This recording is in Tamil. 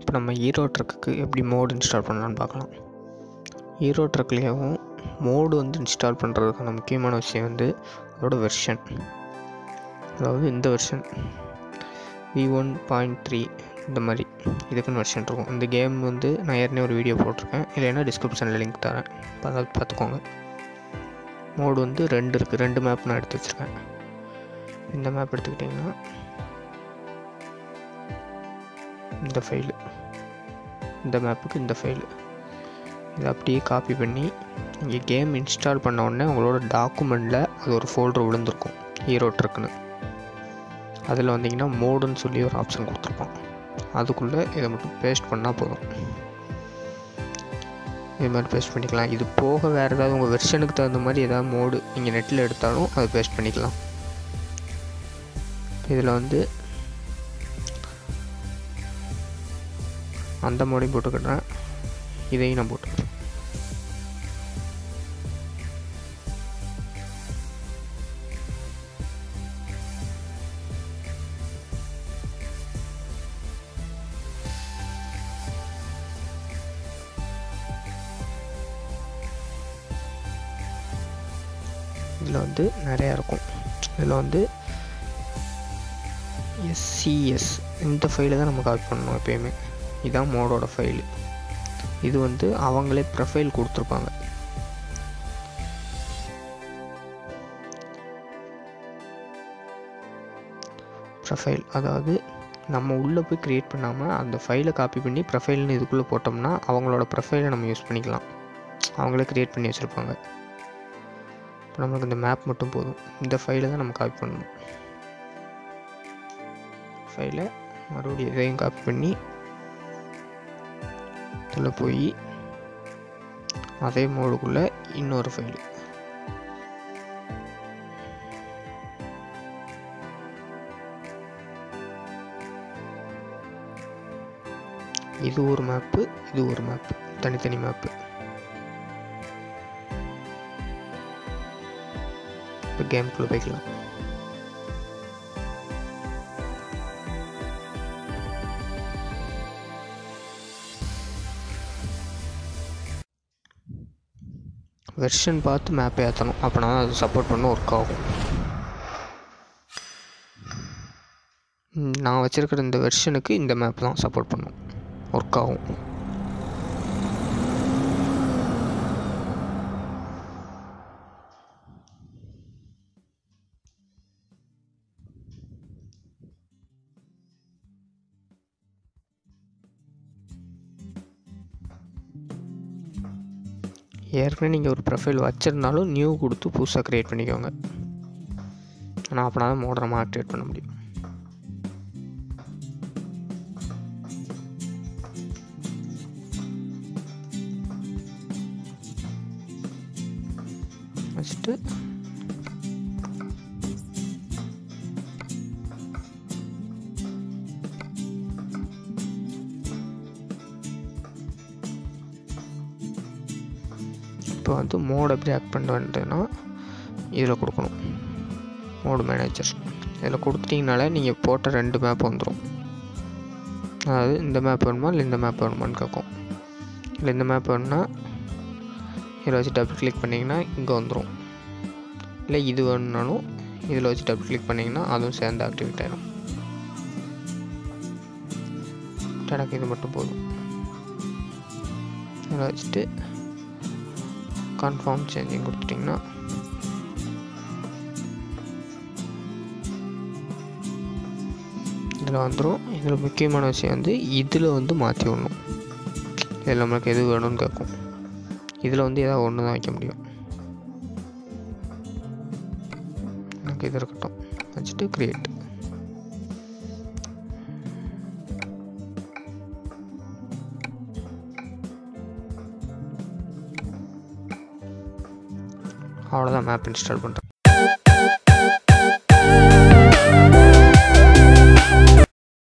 இப்போ நம்ம ஹீரோ ட்ரக்குக்கு எப்படி மோடு இன்ஸ்டால் பண்ணலான்னு பார்க்கலாம் ஹீரோ ட்ரக்லேயும் மோடு வந்து இன்ஸ்டால் பண்ணுறதுக்கான முக்கியமான விஷயம் வந்து அதோட வெர்ஷன் அதாவது இந்த version V one point three இந்த மாதிரி இதுக்குன்னு வெர்ஷன் இருக்கும் இந்த கேம் வந்து நான் ஏற்கனவே ஒரு வீடியோ போட்டிருக்கேன் இல்லைன்னா டிஸ்கிரிப்ஷனில் லிங்க் தரேன் அதை பார்த்துக்கோங்க மோடு வந்து ரெண்டு இருக்குது ரெண்டு மேப் நான் எடுத்து வச்சுருக்கேன் இந்த மேப் எடுத்துக்கிட்டிங்கன்னா இந்த ஃபைலு இந்த மேப்புக்கு இந்த ஃபைலு இதை அப்படியே காப்பி பண்ணி இங்கே கேம் இன்ஸ்டால் பண்ண உடனே உங்களோட டாக்குமெண்ட்டில் அது ஒரு ஃபோல்டர் விழுந்திருக்கும் ஹீரோ ட்ரக்குன்னு அதில் வந்தீங்கன்னா மோடுன்னு சொல்லி ஒரு ஆப்ஷன் கொடுத்துருப்போம் அதுக்குள்ளே இதை மட்டும் பேஸ்ட் பண்ணால் போதும் இது மாதிரி பேஸ்ட் பண்ணிக்கலாம் இது போக வேறு ஏதாவது உங்கள் வெர்ஷனுக்கு தகுந்த மாதிரி ஏதாவது மோடு நீங்கள் நெட்டில் எடுத்தாலும் அதை பேஸ்ட் பண்ணிக்கலாம் இதில் வந்து அந்த மோடையும் போட்டுக்கிட்டேன் இதையும் நான் போட்டுக்கிறேன் இதில் வந்து நிறையா இருக்கும் இதில் வந்து எஸ்சிஎஸ் இந்த ஃபைலை தான் நம்ம காப்பி பண்ணணும் எப்பயுமே இதுதான் மோடோட ஃபைலு இது வந்து அவங்களே ப்ரொஃபைல் கொடுத்துருப்பாங்க ப்ரொஃபைல் அதாவது நம்ம உள்ளே போய் க்ரியேட் பண்ணாமல் அந்த ஃபைலை காப்பி பண்ணி ப்ரொஃபைல்னு இதுக்குள்ளே போட்டோம்னா அவங்களோட ப்ரொஃபைலை நம்ம யூஸ் பண்ணிக்கலாம் அவங்களே க்ரியேட் பண்ணி வச்சுருப்பாங்க இப்போ நம்மளுக்கு இந்த மேப் மட்டும் போதும் இந்த ஃபைலை தான் நம்ம காப்பி பண்ணணும் ஃபைலை மறுபடியும் இதையும் காப்பி பண்ணி இதில் போய் அதே மோடுக்குள்ளே இன்னொரு ஃபைலு இது ஒரு மேப்பு இது ஒரு மேப்பு தனித்தனி மேப்பு இப்போ கேம்குள்ளே போய்க்கலாம் வெர்ஷன் பார்த்து மேப்பை ஏற்றணும் அப்படின்னா தான் அது சப்போர்ட் பண்ண ஒர்க் ஆகும் நான் வச்சுருக்கிற இந்த வெர்ஷனுக்கு இந்த மேப் தான் சப்போர்ட் பண்ணும் ஒர்க் ஆகும் ஏற்கனவே நீங்கள் ஒரு ப்ரொஃபைல் வச்சுருந்தாலும் நியூ கொடுத்து புதுசாக க்ரியேட் பண்ணிக்கோங்க ஆனால் அப்படின்னா தான் மோட நம்ம ஆக்டிவேட் பண்ண முடியும் வச்சுட்டு இப்போ வந்து மோட் எப்படி ஆக்ட் பண்ண வேண்டியதுன்னா இதில் கொடுக்கணும் மோடு மேனேஜர் இதில் கொடுத்துட்டிங்கனாலே நீங்கள் போட்ட ரெண்டு மேப் வந்துடும் அதாவது இந்த மேப் வேணுமா இல்லை இந்த மேப் வேணுமான்னு கேட்கும் இல்லை இந்த மேப் வேணும்னா இதில் வச்சு டபுள் கிளிக் பண்ணிங்கன்னா இங்கே வந்துடும் இல்லை இது வேணும்னாலும் இதில் வச்சு டபுள் கிளிக் பண்ணிங்கன்னா அதுவும் சேர்ந்து ஆக்டிவேட் ஆகிடும் எனக்கு இது மட்டும் போதும் இதில் வச்சுட்டு கன்ஃபார்ம் சேஞ்சிங் கொடுத்துட்டிங்கன்னா இதில் வந்துடும் இதில் முக்கியமான விஷயம் வந்து இதில் வந்து மாற்றி விடணும் இதில் நம்மளுக்கு எது வேணும்னு கேட்கும் இதில் வந்து ஏதாவது ஒன்று தான் வைக்க முடியும் எனக்கு இது இருக்கட்டும் வச்சுட்டு க்ரியேட் அவ்வளோதான் மேப் இன்ஸ்டால் பண்ணுறேன்